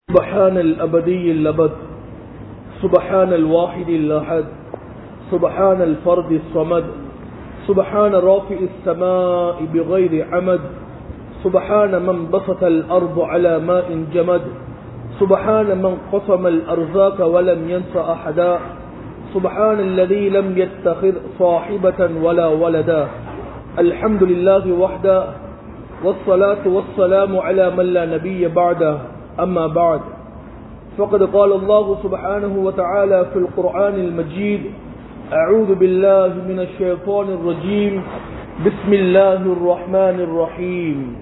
سبحان الأبدي اللبد سبحان الواحد الأحد سبحان الفرد الصمد سبحان رافع السماء بغير عمد سبحان من بسط الأرض على ماء جمد سبحان من قسم الأرزاق ولم ينس أحدا سبحان الذي لم يتخذ صاحبة ولا ولدا الحمد لله وحده والصلاة والسلام على من لا نبي بعده أما بعد فقد قال الله سبحانه وتعالى في القرآن المجيد أعوذ بالله من الشيطان الرجيم بسم الله الرحمن الرحيم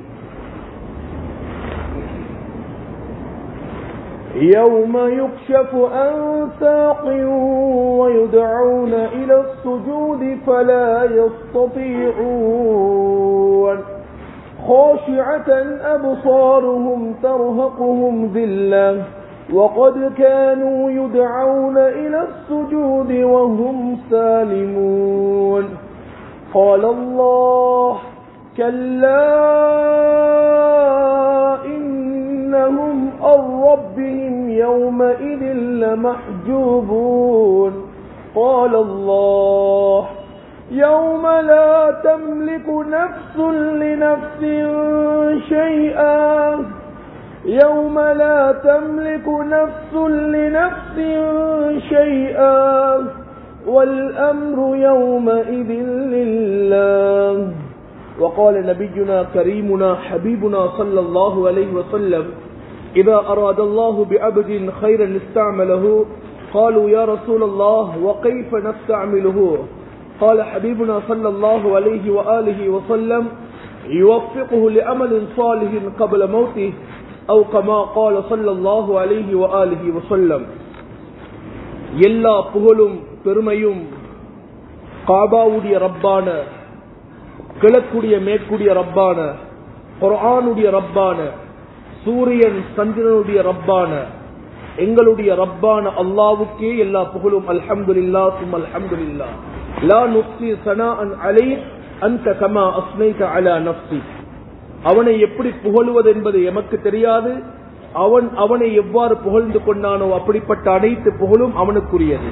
يوم يكشف عن ساق ويدعون إلى السجود فلا يستطيعون خاشعة أبصارهم ترهقهم ذلة وقد كانوا يدعون إلى السجود وهم سالمون قال الله كلا إنهم عن ربهم يومئذ لمحجوبون قال الله يوم لا تملك نفس لنفس شيئا يوم لا تملك نفس لنفس شيئا والأمر يومئذ لله وقال نبينا كريمنا حبيبنا صلى الله عليه وسلم إذا أراد الله بعبد خيرا استعمله قالوا يا رسول الله وكيف نستعمله قال حبيبنا صلى الله عليه وآله وسلم يوفقه لأمل صالح قبل موته أو كما قال صلى الله عليه وآله وسلم எல்லா புகழும் பெருமையும் காபாவுடைய ரப்பான கிழக்குடைய மேற்குடைய ரப்பான குரானுடைய ரப்பான சூரியன் சந்திரனுடைய ரப்பான எங்களுடைய ரப்பான அல்லாவுக்கே எல்லா புகழும் அல்ஹம்துலில்லா சும் அல்ஹம்துலில்லா லா நுக்சி சனாஅன் அலை அந்த கமா அஸ்னைத அலா நஃப்சி அவனை எப்படி புகழுவது என்பது எமக்கு தெரியாது அவன் அவனை எவ்வாறு புகழ்ந்து கொண்டானோ அப்படிப்பட்ட அனைத்து புகழும் அவனுக்குரியது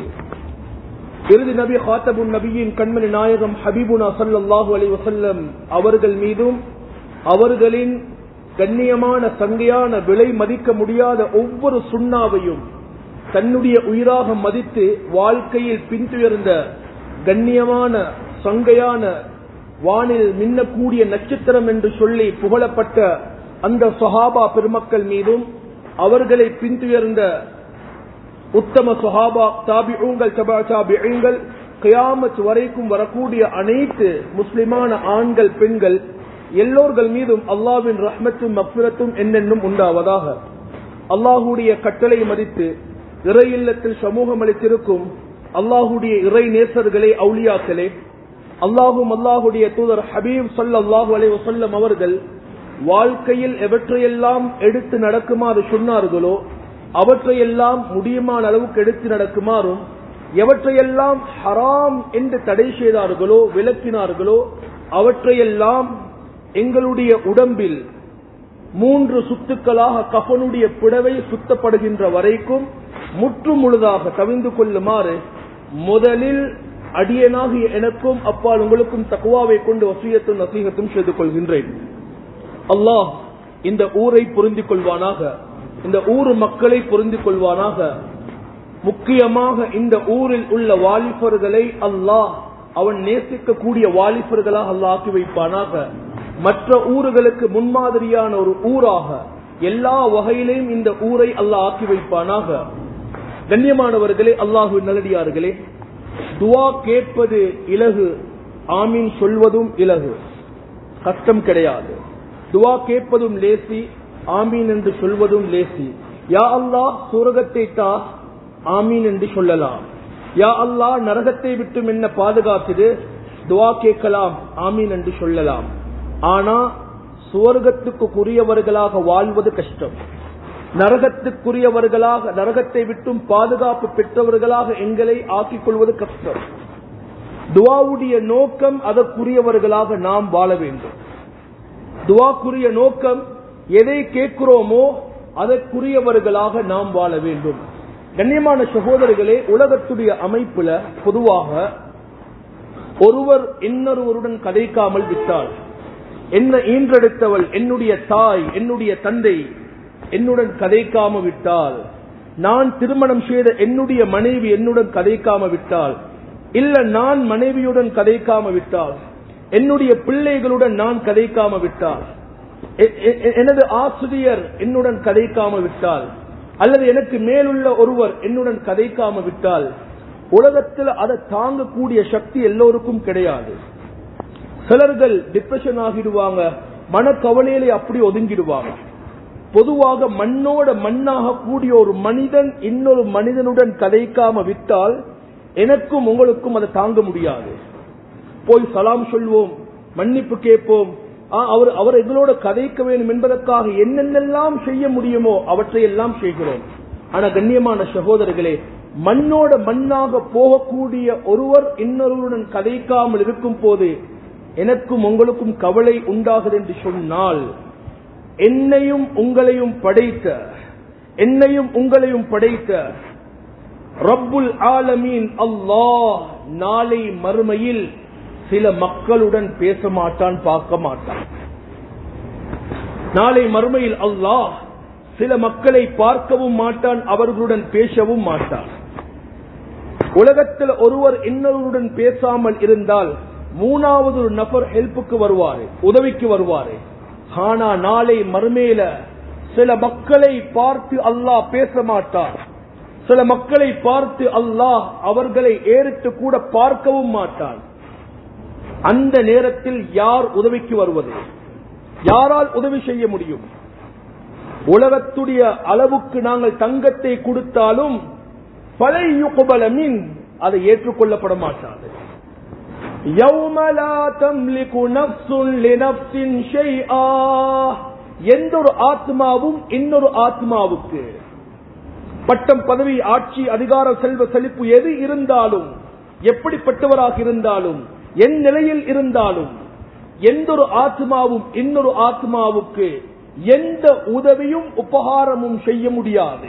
இறுதி நபி ஹாத்தபுன் நபியின் கண்மணி நாயகம் ஹபீபுனா சல்லாஹூ அலி வசல்லம் அவர்கள் மீதும் அவர்களின் கண்ணியமான சங்கையான விலை மதிக்க முடியாத ஒவ்வொரு சுண்ணாவையும் தன்னுடைய உயிராக மதித்து வாழ்க்கையில் பின்துயர்ந்த கண்ணியமான சங்கையான வானில் மின்னக்கூடிய நட்சத்திரம் என்று சொல்லி புகழப்பட்ட அந்த சொஹாபா பெருமக்கள் மீதும் அவர்களை பின்துயர்ந்த உத்தம சொஹாபா தாபிகள் தபா தாபிகள் கயாமத் வரைக்கும் வரக்கூடிய அனைத்து முஸ்லிமான ஆண்கள் பெண்கள் எல்லோர்கள் மீதும் அல்லாவின் ரஹ்மத்தும் மக்பிரத்தும் என்னென்னும் உண்டாவதாக அல்லாஹுடைய கட்டளை மதித்து இறை இல்லத்தில் சமூகம் அளித்திருக்கும் அல்லாஹுடைய இறை நேசர்களே அவுளியாக்களே அல்லாஹும் அல்லாஹுடைய தூதர் ஹபீப் சல்லாஹூ அலை வசல்லம் அவர்கள் வாழ்க்கையில் எவற்றையெல்லாம் எடுத்து நடக்குமாறு சொன்னார்களோ அவற்றையெல்லாம் முடியுமான அளவுக்கு எடுத்து நடக்குமாறும் எவற்றையெல்லாம் ஹராம் என்று தடை செய்தார்களோ விளக்கினார்களோ அவற்றையெல்லாம் எங்களுடைய உடம்பில் மூன்று சுத்துக்களாக கஃனுடைய புடவை சுத்தப்படுகின்ற வரைக்கும் முற்று முழுதாக தவிந்து கொள்ளுமாறு முதலில் அடியனாகிய எனக்கும் அப்பால் உங்களுக்கும் தக்குவாவை கொண்டு வசியத்தும் நசீகத்தும் செய்து கொள்கின்றேன் அல்லாஹ் இந்த ஊரை புரிந்து கொள்வானாக இந்த ஊர் மக்களை புரிந்து கொள்வானாக முக்கியமாக இந்த ஊரில் உள்ள வாலிபர்களை அல்லாஹ் அவன் நேசிக்கக்கூடிய வாலிபர்களாக அல்லாஹ் ஆக்கி வைப்பானாக மற்ற ஊர்களுக்கு முன்மாதிரியான ஒரு ஊராக எல்லா வகையிலையும் இந்த ஊரை அல்லாஹ் ஆக்கி வைப்பானாக கண்ணியமானவர்களே அல்லாஹு நல்லடியார்களே துவா கேட்பது இலகு ஆமீன் சொல்வதும் இலகு கஷ்டம் கிடையாது துவா கேட்பதும் லேசி ஆமீன் என்று சொல்வதும் லேசி யா அல்லாஹ் சூரகத்தை தா ஆமீன் என்று சொல்லலாம் யா அல்லாஹ் நரகத்தை விட்டும் என்ன பாதுகாத்தது துவா கேட்கலாம் ஆமீன் என்று சொல்லலாம் ஆனா சுவர்க்கத்துக்கு குறியவர்களாக வாழ்வது கஷ்டம் நரகத்துக்குரியவர்களாக நரகத்தை விட்டும் பாதுகாப்பு பெற்றவர்களாக எங்களை ஆக்கிக் கொள்வது கஷ்டம் துவாவுடைய நோக்கம் அதற்குரியவர்களாக நாம் வாழ வேண்டும் துவாக்குரிய நோக்கம் எதை கேட்கிறோமோ அதற்குரியவர்களாக நாம் வாழ வேண்டும் கண்ணியமான சகோதரர்களே உலகத்துடைய அமைப்புல பொதுவாக ஒருவர் இன்னொருவருடன் கதைக்காமல் விட்டால் என்ன ஈன்றெடுத்தவள் என்னுடைய தாய் என்னுடைய தந்தை என்னுடன் கதைக்காம விட்டால் நான் திருமணம் செய்த என்னுடைய மனைவி என்னுடன் கதைக்காம விட்டால் இல்ல நான் மனைவியுடன் கதைக்காம விட்டால் என்னுடைய பிள்ளைகளுடன் நான் கதைக்காம விட்டால் எனது ஆசிரியர் என்னுடன் கதைக்காம விட்டால் அல்லது எனக்கு மேலுள்ள ஒருவர் என்னுடன் கதைக்காம விட்டால் உலகத்தில் அதை தாங்கக்கூடிய சக்தி எல்லோருக்கும் கிடையாது சிலர்கள் டிப்ரெஷன் ஆகிடுவாங்க மனக்கவலையிலே அப்படி ஒதுங்கிடுவாங்க பொதுவாக மண்ணோட மண்ணாக கூடிய ஒரு மனிதன் இன்னொரு மனிதனுடன் கதைக்காம விட்டால் எனக்கும் உங்களுக்கும் அதை தாங்க முடியாது போய் சலாம் சொல்வோம் மன்னிப்பு கேட்போம் அவர் அவர் எங்களோட கதைக்க வேண்டும் என்பதற்காக என்னென்னெல்லாம் செய்ய முடியுமோ அவற்றை எல்லாம் செய்கிறோம் ஆனா கண்ணியமான சகோதரர்களே மண்ணோட மண்ணாக போகக்கூடிய ஒருவர் இன்னொருவருடன் கதைக்காமல் இருக்கும் போது எனக்கும் உங்களுக்கும் கவலை உண்டாகுது என்று சொன்னால் என்னையும் உங்களையும் படைத்த என்னையும் உங்களையும் படைத்த ரப்புல் ஆலமீன் அல்லாஹ் நாளை மறுமையில் சில மக்களுடன் பேச மாட்டான் பார்க்க மாட்டான் நாளை மறுமையில் அல்லாஹ் சில மக்களை பார்க்கவும் மாட்டான் அவர்களுடன் பேசவும் மாட்டான் உலகத்தில் ஒருவர் இன்னொருவருடன் பேசாமல் இருந்தால் மூணாவது ஒரு நபர் ஹெல்ப்புக்கு வருவாரு உதவிக்கு வருவாரு ஆனா நாளை மறுமையில சில மக்களை பார்த்து அல்லாஹ் பேச மாட்டார் சில மக்களை பார்த்து அல்லாஹ் அவர்களை ஏறிட்டு கூட பார்க்கவும் மாட்டான் அந்த நேரத்தில் யார் உதவிக்கு வருவது யாரால் உதவி செய்ய முடியும் உலகத்துடைய அளவுக்கு நாங்கள் தங்கத்தை கொடுத்தாலும் பழையுகுபலமின் அதை ஏற்றுக்கொள்ளப்பட மாட்டாது எந்த ஒரு ஆத்மாவும் இன்னொரு ஆத்மாவுக்கு பட்டம் பதவி ஆட்சி அதிகார செல்வ செழிப்பு எது இருந்தாலும் எப்படிப்பட்டவராக இருந்தாலும் என் நிலையில் இருந்தாலும் எந்த ஒரு ஆத்மாவும் இன்னொரு ஆத்மாவுக்கு எந்த உதவியும் உபகாரமும் செய்ய முடியாது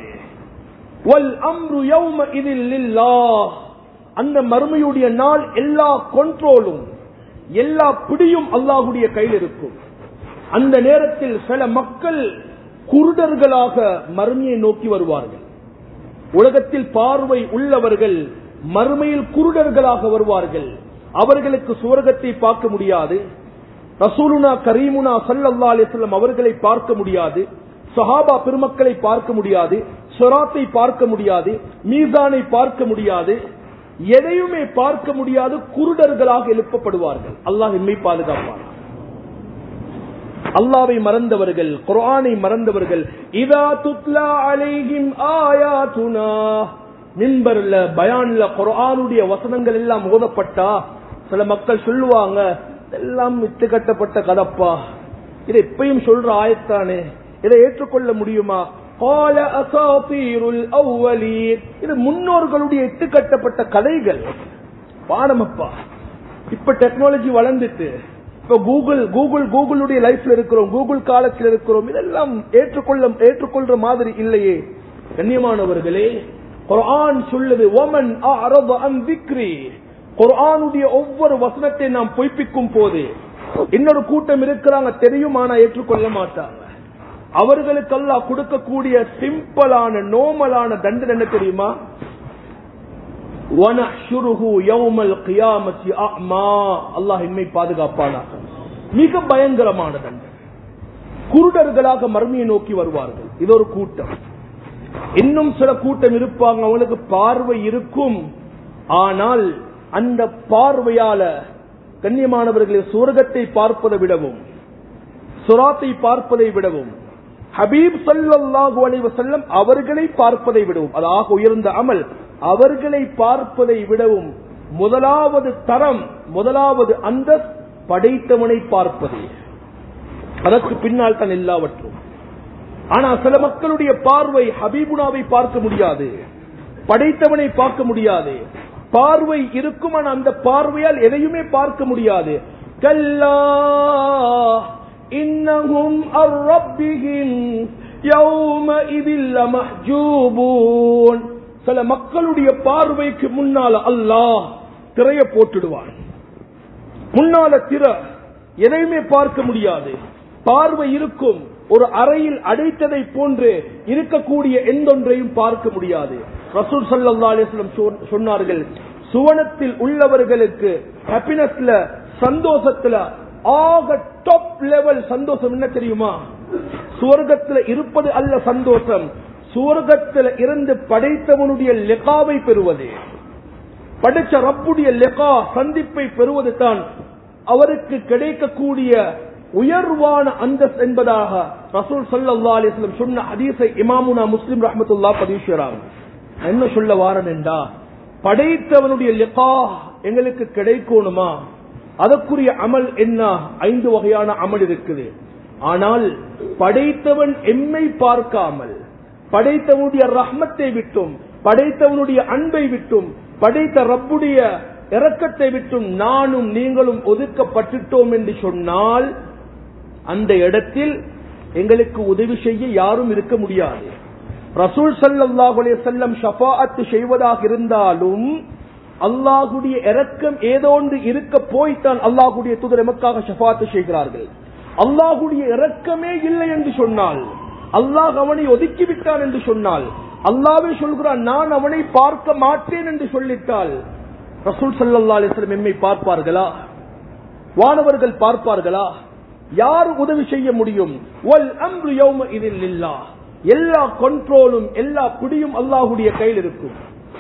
அந்த மறுமையுடைய நாள் எல்லா கண்ட்ரோலும் எல்லா பிடியும் அல்லாஹுடைய கையில் இருக்கும் அந்த நேரத்தில் சில மக்கள் குருடர்களாக மறுமையை நோக்கி வருவார்கள் உலகத்தில் பார்வை உள்ளவர்கள் மறுமையில் குருடர்களாக வருவார்கள் அவர்களுக்கு சுவர்க்கத்தை பார்க்க முடியாது ரசூலுனா கரீமுனா சல்லல்லா அலிஸ்லம் அவர்களை பார்க்க முடியாது சஹாபா பெருமக்களை பார்க்க முடியாது சொராத்தை பார்க்க முடியாது மீசானை பார்க்க முடியாது எதையுமே பார்க்க முடியாது குருடர்களாக எழுப்பப்படுவார்கள் அல்லாஹ் எம்மை பாதுகாப்பார் அல்லாவை மறந்தவர்கள் குரானை மறந்தவர்கள் இதா துத்லா அலைஹிம் ஆயாத்துனா மின்பர்ல பயான்ல குரானுடைய வசனங்கள் எல்லாம் ஓதப்பட்டா சில மக்கள் சொல்லுவாங்க எல்லாம் விட்டு கட்டப்பட்ட கதப்பா இதை எப்பயும் சொல்ற ஆயத்தானே இதை ஏற்றுக்கொள்ள முடியுமா கால அசாபீருல் அவ்வலீர் இது முன்னோர்களுடைய இட்டு கட்டப்பட்ட கதைகள் பாடமப்பா இப்ப டெக்னாலஜி வளர்ந்துட்டு இப்ப கூகுள் கூகுள் கூகுளுடைய லைஃப்ல இருக்கிறோம் கூகுள் காலத்தில் இருக்கிறோம் இதெல்லாம் ஏற்றுக்கொள்ள ஏற்றுக்கொள்ற மாதிரி இல்லையே கண்ணியமானவர்களே குர்ஆன் சொல்லுது ஒமன் விக்ரி குர்ஆனுடைய ஒவ்வொரு வசனத்தை நாம் பொய்ப்பிக்கும் போது இன்னொரு கூட்டம் இருக்கிறாங்க தெரியும் ஆனா ஏற்றுக்கொள்ள மாட்டாங்க அவர்களுக்கு அல்லாஹ் கொடுக்கக்கூடிய சிம்பிளான நோமலான தண்டனை என்ன தெரியுமா அல்லாஹ் இன்மை பாதுகாப்பானாக மிக பயங்கரமான தண்டனை குருடர்களாக மர்மியை நோக்கி வருவார்கள் இது ஒரு கூட்டம் இன்னும் சில கூட்டம் இருப்பாங்க அவங்களுக்கு பார்வை இருக்கும் ஆனால் அந்த பார்வையால கண்ணியமானவர்களை சுவர்க்கத்தை பார்ப்பதை விடவும் சுராத்தை பார்ப்பதை விடவும் ஹபீப் சல்லாஹூ அலைவ செல்லம் அவர்களை பார்ப்பதை விடவும் அதாக உயர்ந்த அமல் அவர்களை பார்ப்பதை விடவும் முதலாவது தரம் முதலாவது அந்த படைத்தவனை பார்ப்பது அதற்கு பின்னால் தான் எல்லாவற்றும் ஆனா சில மக்களுடைய பார்வை ஹபீபுனாவை பார்க்க முடியாது படைத்தவனை பார்க்க முடியாது பார்வை இருக்கும் ஆனா அந்த பார்வையால் எதையுமே பார்க்க முடியாது கல்லா இன்னகும் அர்ரப்பிஹிம் يَوْمَئِذٍ لَمَحْجُوبُونَ சில மக்களுடைய பார்வைக்கு முன்னால அல்லாஹ் திரைய போட்டுடுவான் முன்னால திற எதையுமே பார்க்க முடியாது பார்வை இருக்கும் ஒரு அறையில் அடைத்ததை போன்று இருக்கக்கூடிய எந்தொன்றையும் பார்க்க முடியாது ரசூல் சல்லா அலிஸ்லம் சொன்னார்கள் சுவனத்தில் உள்ளவர்களுக்கு ஹாப்பினஸ்ல சந்தோஷத்துல ஆக டாப் லெவல் சந்தோஷம் என்ன தெரியுமா சுவர்க்கத்துல இருப்பது அல்ல சந்தோஷம் சுவர்க்கத்துல இருந்து படைத்தவனுடைய லெகாவை பெறுவது படைச்ச ரப்புடைய லெகா சந்திப்பை பெறுவது தான் அவருக்கு கிடைக்கக்கூடிய உயர்வான அந்தஸ்து என்பதாக ரசூல் சல்லா அலிஸ்லம் சொன்ன ஹதீஸை இமாமுனா முஸ்லிம் ரஹமத்துல்லா பதிவுறாங்க என்ன சொல்ல வாரன் என்றா படைத்தவனுடைய லெகா எங்களுக்கு கிடைக்கணுமா அதற்குரிய அமல் என்ன ஐந்து வகையான அமல் இருக்குது ஆனால் படைத்தவன் எம்மை பார்க்காமல் படைத்தவனுடைய ரஹ்மத்தை விட்டும் படைத்தவனுடைய அன்பை விட்டும் படைத்த ரப்புடைய இரக்கத்தை விட்டும் நானும் நீங்களும் ஒதுக்கப்பட்டுட்டோம் என்று சொன்னால் அந்த இடத்தில் எங்களுக்கு உதவி செய்ய யாரும் இருக்க முடியாது ரசூல் சல்லாஹுலே செல்லம் ஷபாஅத்து செய்வதாக இருந்தாலும் அல்லாஹுடைய இரக்கம் ஏதோ ஒன்று இருக்க போய்த்தான் அல்லாஹுடைய தூதர் எமக்காக ஷபாத்து செய்கிறார்கள் அல்லாஹுடைய இரக்கமே இல்லை என்று சொன்னால் அல்லாஹ் அவனை ஒதுக்கிவிட்டான் என்று சொன்னால் அல்லாவே சொல்கிறான் நான் அவனை பார்க்க மாட்டேன் என்று சொல்லிட்டால் ரசூல் சல்லா அலிஸ்லம் எம்மை பார்ப்பார்களா வானவர்கள் பார்ப்பார்களா யார் உதவி செய்ய முடியும் எல்லா கண்ட்ரோலும் எல்லா பிடியும் அல்லாஹுடைய கையில் இருக்கும்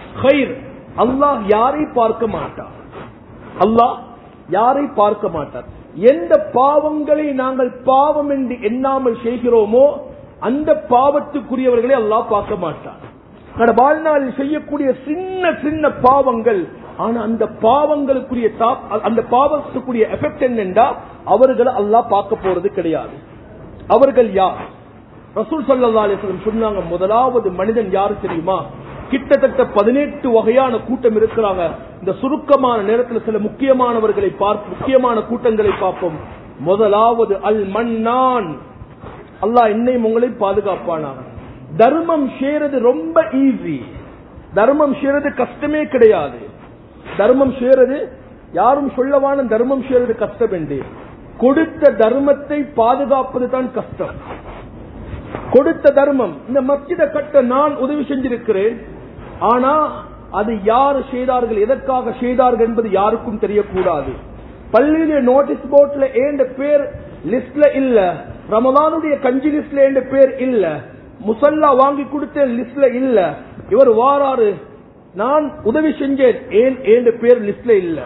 அல்லாஹ் யாரை பார்க்க மாட்டார் அல்லாஹ் யாரை பார்க்க மாட்டார் எந்த பாவங்களை நாங்கள் பாவம் என்று எண்ணாமல் செய்கிறோமோ அந்த பாவத்துக்குரியவர்களை அல்லாஹ் பார்க்க மாட்டார் வாழ்நாளில் செய்யக்கூடிய சின்ன சின்ன பாவங்கள் ஆனா அந்த பாவங்களுக்குரிய அந்த பாவத்துக்குரிய எஃபெக்ட் என்னென்றா அவர்களை அல்லாஹ் பார்க்க போறது கிடையாது அவர்கள் யார் ரசூல் சல்லா அலிஸ்லம் சொன்னாங்க முதலாவது மனிதன் யாரு தெரியுமா கிட்டத்தட்ட பதினெட்டு வகையான கூட்டம் இருக்கிறாங்க இந்த சுருக்கமான நேரத்தில் சில முக்கியமானவர்களை பார்ப்போம் முக்கியமான கூட்டங்களை பார்ப்போம் முதலாவது அல் மன்னான் அல்லாஹ் என்னையும் உங்களை பாதுகாப்பானாங்க தர்மம் செய்யறது ரொம்ப ஈஸி தர்மம் செய்யறது கஷ்டமே கிடையாது தர்மம் செய்யறது யாரும் சொல்லவான தர்மம் செய்யறது கஷ்டம் என்று கொடுத்த தர்மத்தை பாதுகாப்பது தான் கஷ்டம் கொடுத்த தர்மம் இந்த மஸ்ஜித கட்ட நான் உதவி செஞ்சிருக்கிறேன் ஆனா அது யார் செய்தார்கள் எதற்காக செய்தார்கள் என்பது யாருக்கும் தெரியக்கூடாது பள்ளியில நோட்டீஸ் போர்ட்ல ஏண்ட பேர் லிஸ்ட்ல இல்ல ரமதானுடைய கஞ்சி லிஸ்ட்ல ஏண்ட பேர் இல்ல முசல்லா வாங்கி கொடுத்த லிஸ்ட்ல இல்ல இவர் வாராரு நான் உதவி செஞ்சேன் ஏன் ஏண்ட பேர் லிஸ்ட்ல இல்ல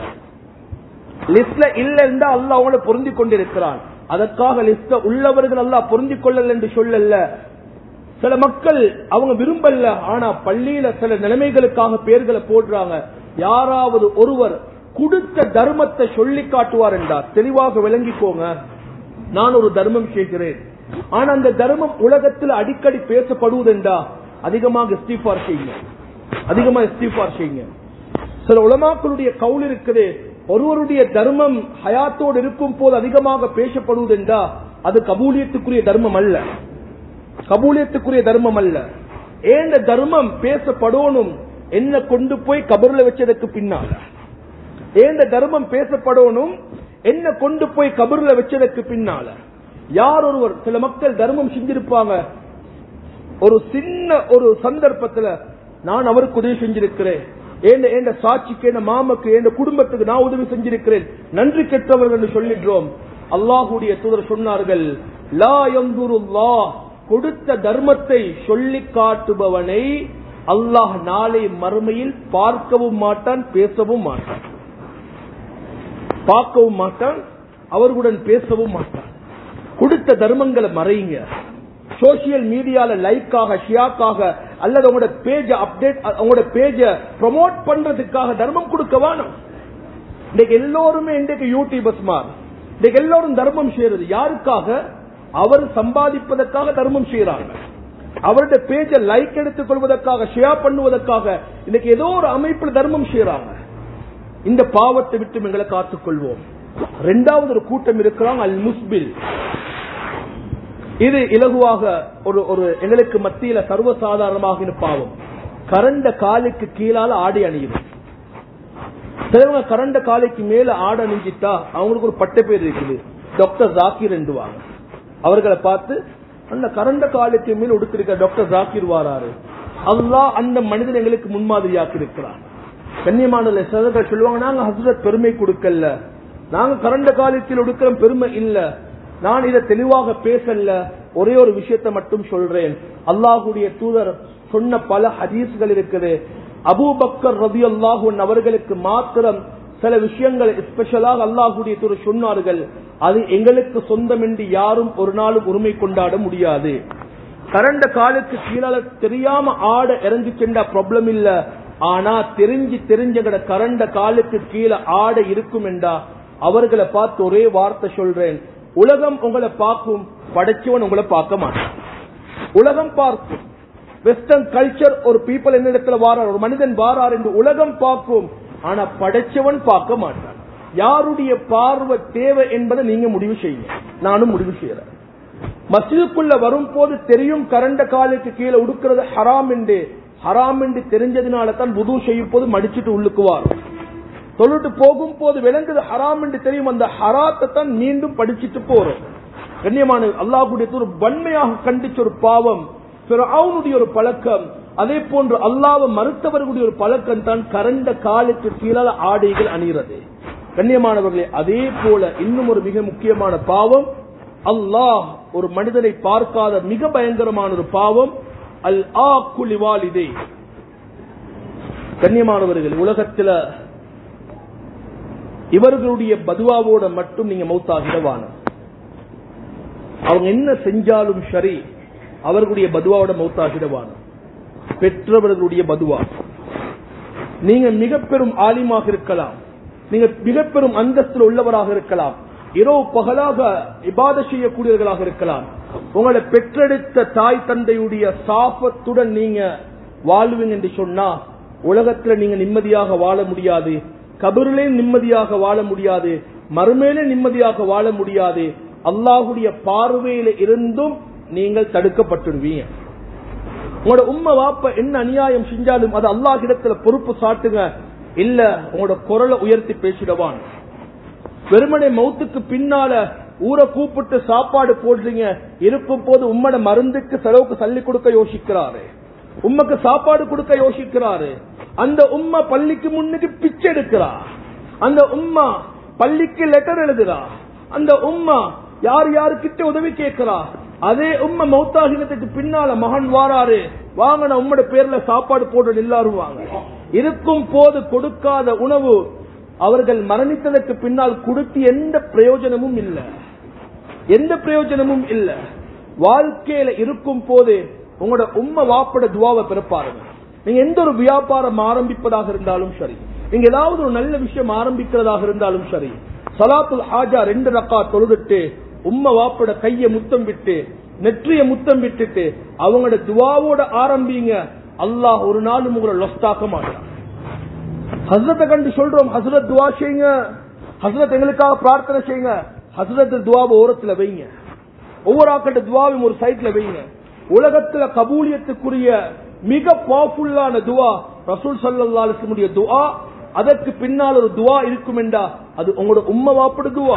லிஸ்ட்ல இல்ல இருந்தா அல்ல அவங்கள பொருந்தி கொண்டிருக்கிறான் அதற்காக லிஸ்ட்ல உள்ளவர்கள் எல்லாம் பொருந்தி கொள்ளல என்று சொல்லல சில மக்கள் அவங்க விரும்பல ஆனா பள்ளியில சில நிலைமைகளுக்காக பேர்களை போடுறாங்க யாராவது ஒருவர் கொடுத்த தர்மத்தை சொல்லி காட்டுவார் என்றார் தெளிவாக விளங்கிக்கோங்க நான் ஒரு தர்மம் செய்கிறேன் ஆனா அந்த தர்மம் உலகத்தில் அடிக்கடி பேசப்படுவதென்றா அதிகமாக இஸ்திஃபார் செய்யுங்க அதிகமா இஸ்திஃபார் செய்யுங்க சில உலமாக்களுடைய கவுல் இருக்குது ஒருவருடைய தர்மம் ஹயாத்தோடு இருக்கும் போது அதிகமாக பேசப்படுவதென்றா அது கபூலியத்துக்குரிய தர்மம் அல்ல கபூலியத்துக்குரிய தர்மம் அல்ல ஏந்த தர்மம் பேசப்படணும் என்ன கொண்டு போய் கபர்ல வச்சதுக்கு பின்னால ஏந்த தர்மம் பேசப்படணும் என்ன கொண்டு போய் கபர்ல வச்சதுக்கு பின்னால யார் ஒருவர் சில மக்கள் தர்மம் செஞ்சிருப்பாங்க ஒரு சின்ன ஒரு சந்தர்ப்பத்துல நான் அவருக்கு உதவி செஞ்சிருக்கிறேன் ஏண்ட சாட்சிக்கு என் மாமக்கு என் குடும்பத்துக்கு நான் உதவி செஞ்சிருக்கிறேன் நன்றி கெட்டவர்கள் என்று சொல்லிடுறோம் அல்லாஹுடைய தூதர் சொன்னார்கள் லா எந்துருல்லா கொடுத்த தர்மத்தை சொல்லி காட்டுபவனை அல்லாஹ் நாளை மறுமையில் பார்க்கவும் மாட்டான் பேசவும் மாட்டான் பார்க்கவும் மாட்டான் அவர்களுடன் பேசவும் மாட்டான் கொடுத்த தர்மங்களை மறையுங்க சோசியல் மீடியால லைக்காக ஷியாக்காக அல்லது உங்களோட பேஜ அப்டேட் உங்களோட பேஜ ப்ரொமோட் பண்றதுக்காக தர்மம் கொடுக்க வேணும் இன்னைக்கு எல்லோருமே இன்றைக்கு யூடியூபர்ஸ் மார் இன்னைக்கு எல்லோரும் தர்மம் செய்யறது யாருக்காக அவர் சம்பாதிப்பதற்காக தர்மம் செய்யறாங்க அவருடைய பேஜ லைக் எடுத்துக் கொள்வதற்காக ஷேர் பண்ணுவதற்காக இன்னைக்கு ஏதோ ஒரு அமைப்பில் தர்மம் செய்யறாங்க இந்த பாவத்தை விட்டு எங்களை காத்துக் கொள்வோம் இரண்டாவது ஒரு கூட்டம் இருக்கிறாங்க அல் முஸ்பில் இது இலகுவாக ஒரு ஒரு எங்களுக்கு மத்தியில சர்வசாதாரணமாக பாவம் கரண்ட காலுக்கு கீழால ஆடை அணியுது சிலவங்க கரண்ட காலைக்கு மேல ஆடை அணிஞ்சிட்டா அவங்களுக்கு ஒரு பட்ட பேர் இருக்குது டாக்டர் ஜாக்கிர் என்றுவாங்க அவர்களை பார்த்து அந்த கரண்ட காலுக்கு மேல் உடுத்திருக்க டாக்டர் ஜாக்கிர் வாராரு அல்லாஹ் அந்த மனிதன் எங்களுக்கு முன்மாதிரியாக்கி இருக்கிறார் கண்ணியமான சிலர்கள் சொல்லுவாங்க நாங்க ஹசரத் பெருமை கொடுக்கல நாங்க கரண்ட காலத்தில் உடுக்கிற பெருமை இல்ல நான் இதை தெளிவாக பேசல ஒரே ஒரு விஷயத்தை மட்டும் சொல்றேன் அல்லாஹுடைய தூதர் சொன்ன பல ஹதீஸ்கள் இருக்குது அபூபக்கர் ரவி அல்லாஹூன் அவர்களுக்கு மாத்திரம் சில விஷயங்கள் ஸ்பெஷலாக அல்லாஹுடைய தூதர் சொன்னார்கள் அது எங்களுக்கு சொந்தம் என்று யாரும் ஒரு நாளும் உரிமை கொண்டாட முடியாது கரண்ட காலுக்கு கீழால தெரியாம ஆட இறங்கி சென்றா ப்ராப்ளம் இல்ல ஆனா தெரிஞ்சு தெரிஞ்ச கரண்ட காலுக்கு கீழே ஆட இருக்கும் என்றா அவர்களை பார்த்து ஒரே வார்த்தை சொல்றேன் உலகம் உங்களை பார்க்கும் படைச்சவன் உங்களை பார்க்க மாட்டான் உலகம் பார்க்கும் வெஸ்டர்ன் கல்ச்சர் ஒரு பீப்புள் என்ன இடத்துல வாரார் ஒரு மனிதன் வாரார் என்று உலகம் பார்க்கும் ஆனா படைச்சவன் பார்க்க மாட்டான் யாருடைய பார்வை தேவை என்பதை நீங்க முடிவு செய்யுங்க நானும் முடிவு செய்யறேன் மசிதுக்குள்ள வரும் போது தெரியும் கரண்ட காலுக்கு கீழே உடுக்கிறது ஹராம் என்று ஹராம் என்று தெரிஞ்சதுனால தான் புது செய்யும் போது மடிச்சிட்டு உள்ளுக்குவார் சொல்லிட்டு போகும் போது விளங்குது ஹராம் என்று தெரியும் அந்த ஹராத்தை தான் மீண்டும் படிச்சுட்டு போறோம் கண்ணியமான அல்லாஹுடைய ஒரு வன்மையாக கண்டிச்ச ஒரு பாவம் அவனுடைய ஒரு பழக்கம் அதே போன்று அல்லாவ மறுத்தவர்களுடைய ஒரு பழக்கம் தான் கரண்ட காலுக்கு கீழால ஆடைகள் அணிகிறது கண்ணியமானவர்களே அதே போல இன்னும் ஒரு மிக முக்கியமான பாவம் அல்லாஹ் ஒரு மனிதனை பார்க்காத மிக பயங்கரமான ஒரு பாவம் அல் ஆ குலிவாலிதே கண்ணியமானவர்கள் உலகத்துல இவர்களுடைய பதுவாவோட மட்டும் நீங்க மௌத்தாகிடவான அவங்க என்ன செஞ்சாலும் சரி அவர்களுடைய பதுவாவோட மௌத்தாகிடவான பெற்றவர்களுடைய பதுவா நீங்க மிக பெரும் ஆலிமாக இருக்கலாம் நீங்க மிக பெரும் அந்தஸ்தில் உள்ளவராக இருக்கலாம் இரவு பகலாக இபாத செய்யக்கூடியவர்களாக இருக்கலாம் உங்களை பெற்றெடுத்த தாய் தந்தையுடைய சாபத்துடன் நீங்க வாழ்வீங்க என்று சொன்னா உலகத்துல நீங்க நிம்மதியாக வாழ முடியாது கபரிலே நிம்மதியாக வாழ முடியாது மறுமையிலே நிம்மதியாக வாழ முடியாது அல்லாஹுடைய பார்வையில இருந்தும் நீங்கள் தடுக்கப்பட்டுடுவீங்க உங்களோட உண்மை வாப்ப என்ன அநியாயம் செஞ்சாலும் அது அல்லாஹிடத்துல பொறுப்பு சாட்டுங்க இல்ல உங்களோட குரலை உயர்த்தி பேசிடவான் வெறுமனை மௌத்துக்கு பின்னால ஊரை கூப்பிட்டு சாப்பாடு போடுறீங்க இருக்கும் போது உம்மட மருந்துக்கு செலவுக்கு சல்லி கொடுக்க யோசிக்கிறாரு உம்மக்கு சாப்பாடு கொடுக்க யோசிக்கிறாரு அந்த உம்மா பள்ளிக்கு முன்னுக்கு பிச்சை எடுக்கிறா அந்த உம்மா பள்ளிக்கு லெட்டர் எழுதுறா அந்த உம்மா யார் யாருக்கிட்ட உதவி கேட்கிறா அதே உம்மை மௌத்தாகினத்துக்கு பின்னால மகன் வாராரு வாங்க நான் உம்மோட பேர்ல சாப்பாடு போடுற எல்லாரும் வாங்க இருக்கும் போது கொடுக்காத உணவு அவர்கள் மரணித்ததற்கு பின்னால் கொடுத்து எந்த பிரயோஜனமும் இல்லை எந்த பிரயோஜனமும் இல்ல வாழ்க்கையில இருக்கும் போது உங்களோட உண்மை வாப்பட துவாவை பிறப்பாருங்க நீங்க எந்த ஒரு வியாபாரம் ஆரம்பிப்பதாக இருந்தாலும் சரி நீங்க ஏதாவது ஒரு நல்ல விஷயம் ஆரம்பிக்கிறதாக இருந்தாலும் சரி சலாத்துல் ஹாஜா ரெண்டு ரக்கா தொழுதுட்டு உம்மை வாப்பட கைய முத்தம் விட்டு நெற்றிய முத்தம் விட்டுட்டு அவங்களோட துவாவோட ஆரம்பிங்க அல்லாஹ் ஒரு நாள் உங்களை லொஸ்டாக்க மாட்டான் ஹசரத்தை கண்டு சொல்றோம் ஹசரத் துவா செய்யுங்க ஹசரத் எங்களுக்காக பிரார்த்தனை செய்யுங்க ஹசரத் துவாவை ஓரத்துல வைங்க ஒவ்வொரு ஆக்கட்ட துவாவையும் ஒரு சைட்ல வைங்க உலகத்துல கபூலியத்துக்குரிய மிக பவர்ஃபுல்லான துவா ரசூல் சல்லாஸ்முடைய துவா அதற்கு பின்னால் ஒரு துவா இருக்கும் என்றா அது உங்களோட உம்ம வாப்பட துவா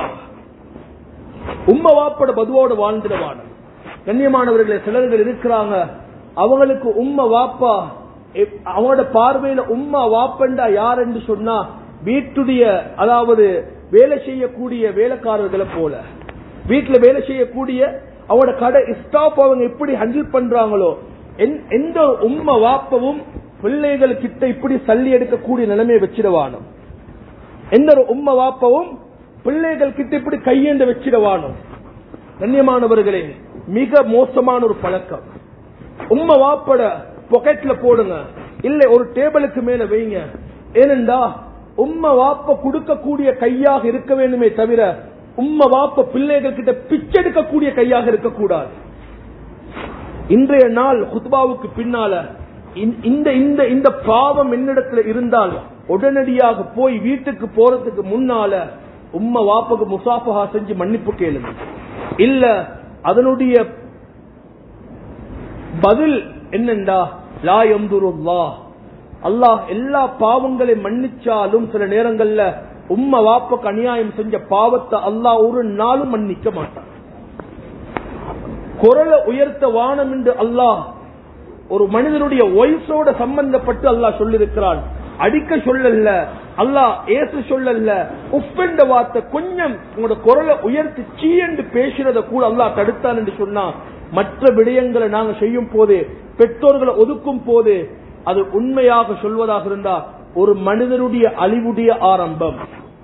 உம்ம வாப்பட பதுவோட வாழ்ந்துடவான கண்ணியமானவர்களே சிலர்கள் இருக்கிறாங்க அவங்களுக்கு உம்ம வாப்பா எப்- அவங்களோட பார்வையில உம்மா வாப்பண்டா யார் என்று சொன்னா வீட்டுடைய அதாவது வேலை செய்யக்கூடிய வேலைக்காரர்களை போல வீட்டுல வேலை செய்யக்கூடிய அவங்களோட கடை ஸ்டாப் அவங்க எப்படி ஹேண்டில் பண்றாங்களோ எந்த- எந்த ஒரு உம்மை வாப்பவும் பிள்ளைகள் கிட்ட இப்படி சல்லி எடுக்கக்கூடிய நிலைமையை வச்சிடவானோ எந்த ஒரு உம்மை வாப்பவும் பிள்ளைகள் கிட்ட இப்படி கையேந்து வச்சிடவானோ கண்ணியமானவர்களே மிக மோசமான ஒரு பழக்கம் உம்மை வாப்பட பொக்கெட்ல போடுங்க இல்ல ஒரு டேபிளுக்கு மேல வைங்க ஏனென்றா உம்மை வாப்ப கொடுக்கக்கூடிய கையாக இருக்க வேண்டுமே தவிர உம்மை வாப்ப பிள்ளைகள் கிட்ட பிச்செடுக்கக்கூடிய கையாக இருக்கக்கூடாது இன்றைய நாள் ஹுத்பாவுக்கு பின்னால இந்த- இந்த இந்த இந்த பாவம் என்னிடத்துல இருந்தால் உடனடியாக போய் வீட்டுக்கு போறதுக்கு முன்னால உம்ம வாப்பக்கு முசாஃபஹா செஞ்சு மன்னிப்பு கேளுங்க இல்ல அதனுடைய பதில் என்னண்டா லா எம்புருல்லா அல்லாஹ் எல்லா பாவங்களையும் மன்னிச்சாலும் சில நேரங்கள்ல உம்ம வாப்பக்கு அநியாயம் செஞ்ச பாவத்தை அல்லாஹ் ஒரு நாளும் மன்னிக்க மாட்டான் குரலை உயர்த்த வானம் என்று அல்லாஹ் ஒரு மனிதனுடைய வயசோட சம்பந்தப்பட்டு அல்லாஹ் சொல்லிருக்கிறான் அடிக்க சொல்லல அல்லாஹ் ஏசு சொல்லல உப்பென்ற வார்த்தை கொஞ்சம் உங்களோட குரலை உயர்த்தி சீ என்று பேசுறத கூட அல்லாஹ் தடுத்தான் என்று சொன்னா மற்ற விடயங்களை நாங்க செய்யும் போது பெற்றோர்களை ஒதுக்கும் போது அது உண்மையாக சொல்வதாக இருந்தா ஒரு மனிதனுடைய அழிவுடைய ஆரம்பம்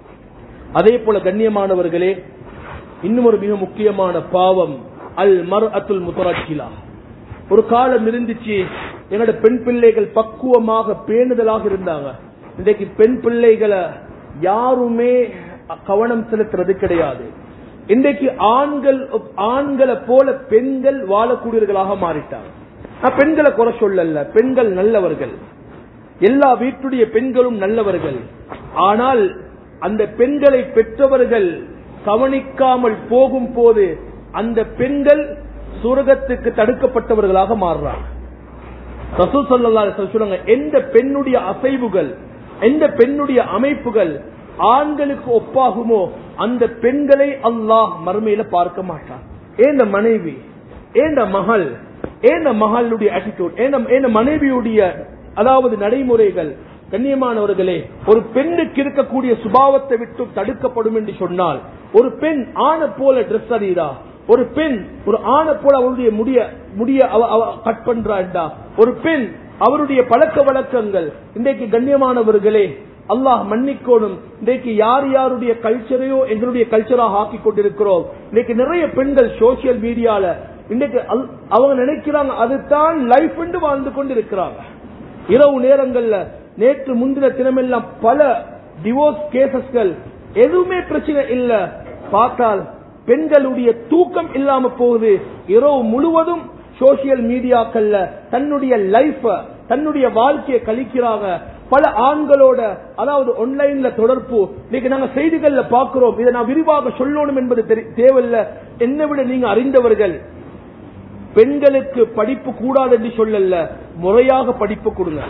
அதே போல கண்ணியமானவர்களே இன்னும் ஒரு மிக முக்கியமான பாவம் அல் மர் அத்துல் முத்தராட்சிலா ஒரு காலம் இருந்துச்சு எங்களோட பெண் பிள்ளைகள் பக்குவமாக பேணுதலாக இருந்தாங்க இன்றைக்கு பெண் பிள்ளைகளை யாருமே கவனம் செலுத்துறது கிடையாது இன்றைக்கு ஆண்கள் ஆண்களை போல பெண்கள் வாழக்கூடியவர்களாக மாறிட்டாங்க நான் பெண்களை குறை சொல்லல பெண்கள் நல்லவர்கள் எல்லா வீட்டுடைய பெண்களும் நல்லவர்கள் ஆனால் அந்த பெண்களை பெற்றவர்கள் கவனிக்காமல் போகும் போது அந்த பெண்கள் சுரகத்துக்கு தடுக்கப்பட்டவர்களாக மாறுறாங்க ரசூல் ஸல்லல்லாஹு அலைஹி வஸல்லம் சொல்றாங்க எந்த பெண்ணுடைய அசைவுகள் எந்த பெண்ணுடைய அமைப்புகள் ஆண்களுக்கு ஒப்பாகுமோ அந்த பெண்களை அல்லாஹ் மறுமையில பார்க்க மாட்டான் ஏந்த மனைவி ஏந்த மகள் ஏந்த மகளுடைய ஆட்டிடியூட் ஏந்த மனைவியுடைய அதாவது நடைமுறைகள் கண்ணியமானவர்களே ஒரு பெண்ணுக்கு இருக்கக்கூடிய சுபாவத்தை விட்டு தடுக்கப்படும் என்று சொன்னால் ஒரு பெண் ஆணை போல ட்ரெஸ் அறியறா ஒரு பெண் ஒரு ஆணை போல அவருடைய முடிய முடிய அவ அவ கட் பண்றாண்டா ஒரு பெண் அவருடைய பழக்க வழக்கங்கள் இன்றைக்கு கண்ணியமானவர்களே அல்லாஹ் மன்னிக்கோணும் இன்றைக்கு யார் யாருடைய கல்ச்சரையோ எங்களுடைய கல்ச்சராக ஆக்கி கொண்டிருக்கிறோம் இன்னைக்கு நிறைய பெண்கள் சோசியல் மீடியால இன்னைக்கு அல்- அவங்க நினைக்கிறாங்க அதுதான் லைஃப் என்று வாழ்ந்து கொண்டிருக்கிறாங்க இரவு நேரங்கள்ல நேற்று முந்தின தினமெல்லாம் பல டிவோர்ஸ் கேசஸ்கள் எதுவுமே பிரச்சனை இல்ல பார்த்தால் பெண்களுடைய தூக்கம் இல்லாம போகுது இரவு முழுவதும் சோசியல் மீடியாக்கள்ல தன்னுடைய லைஃப தன்னுடைய வாழ்க்கையை கழிக்கிறாங்க பல ஆண்களோட அதாவது ஆன்லைன்ல தொடர்பு இன்னைக்கு நாங்க செய்திகள்ல பாக்குறோம் இதை நான் விரிவாக சொல்லணும் என்பது தெரி- தேவையில்ல என்னை விட நீங்க அறிந்தவர்கள் பெண்களுக்கு படிப்பு கூடாது என்று சொல்லல முறையாக படிப்பு கொடுங்க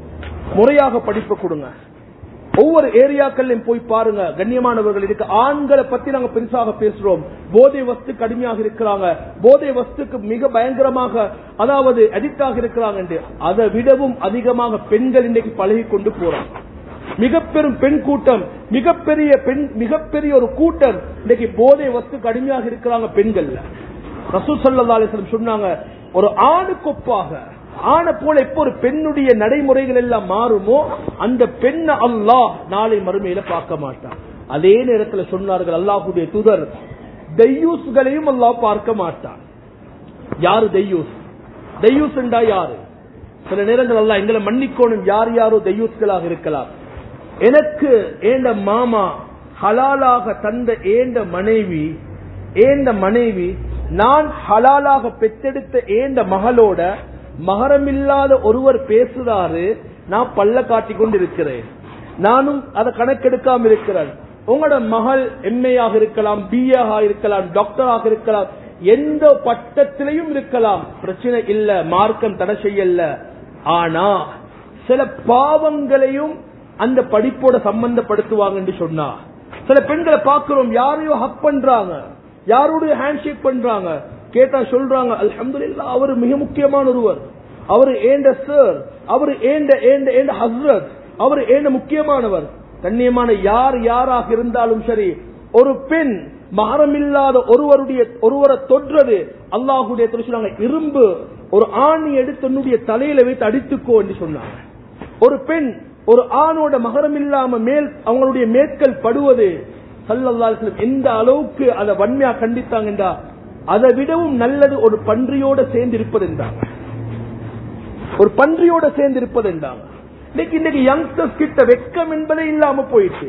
முறையாக படிப்பு கொடுங்க ஒவ்வொரு ஏரியாக்கள்லையும் போய் பாருங்க கண்ணியமானவர்கள் இருக்கு ஆண்களை பத்தி நாங்க பெருசாக பேசுறோம் போதை வஸ்து கடுமையாக இருக்கிறாங்க போதை வஸ்துக்கு மிக பயங்கரமாக அதாவது அடிக்ட் ஆக இருக்கிறாங்க என்று அதை விடவும் அதிகமாக பெண்கள் இன்னைக்கு பழகி கொண்டு போறாங்க மிக பெரும் பெண் கூட்டம் மிகப்பெரிய பெண் மிகப்பெரிய ஒரு கூட்டம் இன்னைக்கு போதை வஸ்து கடுமையாக இருக்கிறாங்க பெண்கள்ல ரசூல் ஸல்லல்லாஹு அலைஹி வஸல்லம் சொன்னாங்க ஒரு ஆணுக்கு ஒப்பாக ஆணை போல எப்போ ஒரு பெண்ணுடைய நடைமுறைகள் எல்லாம் மாறுமோ அந்த பெண்ணை அல்லாஹ் நாளை மறுமையில பார்க்க மாட்டான் அதே நேரத்துல சொன்னார்கள் அல்லாஹுடைய தூதர் தெய்யூஸ்களையும் அல்லாஹ் பார்க்க மாட்டான் யாரு தெய்யூஸ் தெய்யூஸ் என்றா யாரு சில நேரங்கள் அல்லாஹ் எங்களை மன்னிக்கோணும் யார் யாரோ தெய்யூஸ்களாக இருக்கலாம் எனக்கு ஏண்ட மாமா ஹலாலாக தந்த ஏண்ட மனைவி ஏண்ட மனைவி நான் ஹலாலாக பெற்றெடுத்த ஏண்ட மகளோட மகரமில்லாத ஒருவர் பேசுறாரு நான் பல்ல காட்டிக் கொண்டிருக்கிறேன் நானும் அதை கணக்கெடுக்காம இருக்கிறேன் உங்களோட மகள் எம்ஏயாக இருக்கலாம் பிஏஆக இருக்கலாம் டாக்டராக இருக்கலாம் எந்த பட்டத்திலையும் இருக்கலாம் பிரச்சனை இல்ல மார்க்கம் தடை செய்யல ஆனா சில பாவங்களையும் அந்த படிப்போட சம்பந்தப்படுத்துவாங்க என்று சொன்னா சில பெண்களை பார்க்கிறோம் யாரையோ ஹக் பண்றாங்க யாரோட ஹேண்ட் ஷேக் பண்றாங்க கேட்டா சொல்றாங்க அல்ஹம்துலில்லாஹ் அவர் மிக முக்கியமான ஒருவர் அவர் ஏண்ட சார் அவர் ஏண்ட ஏண்ட ஏண்ட ஹஸ்ரத் அவர் ஏண்ட முக்கியமானவர் கண்ணியமான யார் யாராக இருந்தாலும் சரி ஒரு பெண் மகரமில்லாத ஒருவருடைய ஒருவரை தொற்றது அல்லாஹுடைய சொன்னாங்க இரும்பு ஒரு ஆணி எடுத்து தன்னுடைய தலையில வைத்து அடித்துக்கோ என்று சொன்னாங்க ஒரு பெண் ஒரு ஆணோட மகரம் இல்லாம மேல் அவங்களுடைய மேற்கள் படுவது சல்லல்லாஹு அலைஹி வஸல்லம் எந்த அளவுக்கு அதை வன்மையா கண்டித்தாங்கன்றா அதை விடவும் நல்லது ஒரு பன்றியோட சேர்ந்து இருப்பது என்றாங்க ஒரு பன்றியோட சேர்ந்து இருப்பது என்றாங்க இன்னைக்கு இன்னைக்கு யங்ஸ்டர்ஸ் கிட்ட வெக்கம் என்பதே இல்லாம போயிடுச்சு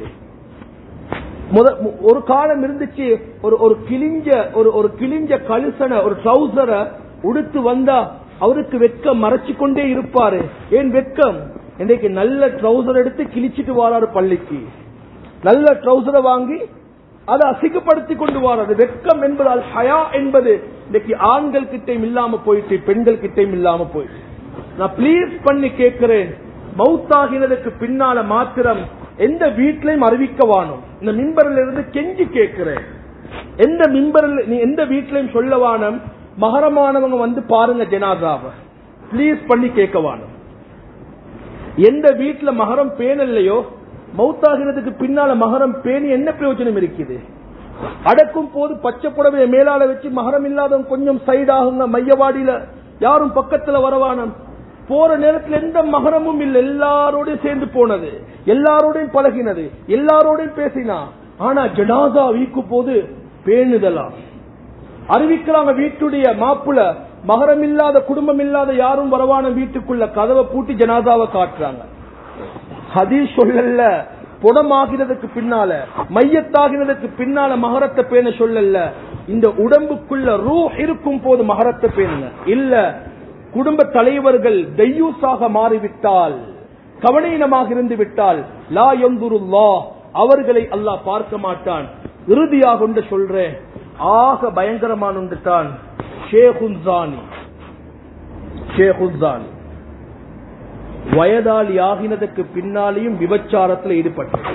முத- மு- ஒரு காலம் இருந்துச்சு ஒரு ஒரு கிழிஞ்ச ஒரு ஒரு கிழிஞ்ச கழுசனை ஒரு ட்ரௌசரை உடுத்து வந்தா அவருக்கு வெக்கம் மறைச்சு கொண்டே இருப்பாரு ஏன் வெக்கம் இன்றைக்கு நல்ல ட்ரௌசர் எடுத்து கிழிச்சிட்டு வராரு பள்ளிக்கு நல்ல ட்ரௌசரை வாங்கி அதை அசிங்கப்படுத்தி கொண்டு வர்றது வெட்கம் என்பதால் ஹயா என்பது இன்னைக்கு ஆண்கள் கிட்டையும் இல்லாம போயிட்டு பெண்கள் கிட்டையும் இல்லாம போயிட்டு நான் ப்ளீஸ் பண்ணி கேட்கிறேன் மௌத்தாகினதுக்கு பின்னால மாத்திரம் எந்த வீட்லயும் அறிவிக்கவானோ இந்த மிம்பரில் இருந்து கெஞ்சி கேட்கிறேன் எந்த மிம்பரில் நீ எந்த வீட்லயும் சொல்லவானம் மகரமானவங்க வந்து பாருங்க ஜனாதாவை ப்ளீஸ் பண்ணி கேட்கவானம் எந்த வீட்டுல மகரம் பேன் இல்லையோ மௌத்தாகிறதுக்கு பின்னால மகரம் பேணி என்ன பிரயோஜனம் இருக்குது அடக்கும் போது பச்சை புடவைய மேலால வச்சு மகரம் இல்லாதவங்க கொஞ்சம் சைடு ஆகுங்க மையவாடியில யாரும் பக்கத்துல வரவானம் போற நேரத்தில் எந்த மகரமும் இல்லை எல்லாரோடையும் சேர்ந்து போனது எல்லாரோடையும் பழகினது எல்லாரோடையும் பேசினா ஆனா ஜனாதா வீக்கும் போது பேணுதலாம் அறிவிக்கிறாங்க வீட்டுடைய மாப்புல மகரம் இல்லாத குடும்பம் இல்லாத யாரும் வரவான வீட்டுக்குள்ள கதவை பூட்டி ஜனாதாவை காட்டுறாங்க ஹதீஸ் சொல்லல புடமாகிறதுக்கு பின்னால மையத்தாகிறதுக்கு பின்னால மகரத்தை பேண சொல்லல இந்த உடம்புக்குள்ள ரூ இருக்கும் போது மகரத்தை பேணுங்க இல்ல குடும்ப தலைவர்கள் தெய்யூசாக மாறிவிட்டால் கவனீனமாக இருந்து விட்டால் லா எந்துருல்லா அவர்களை அல்லாஹ் பார்க்க மாட்டான் இறுதியாக ஒன்று சொல்றேன் ஆக பயங்கரமான ஒன்று தான் ஷேகுன்சானி ஷேகுன்சானி வயதாளி ஆகினதுக்கு பின்னாலேயும் விபச்சாரத்தில் ஈடுபட்டது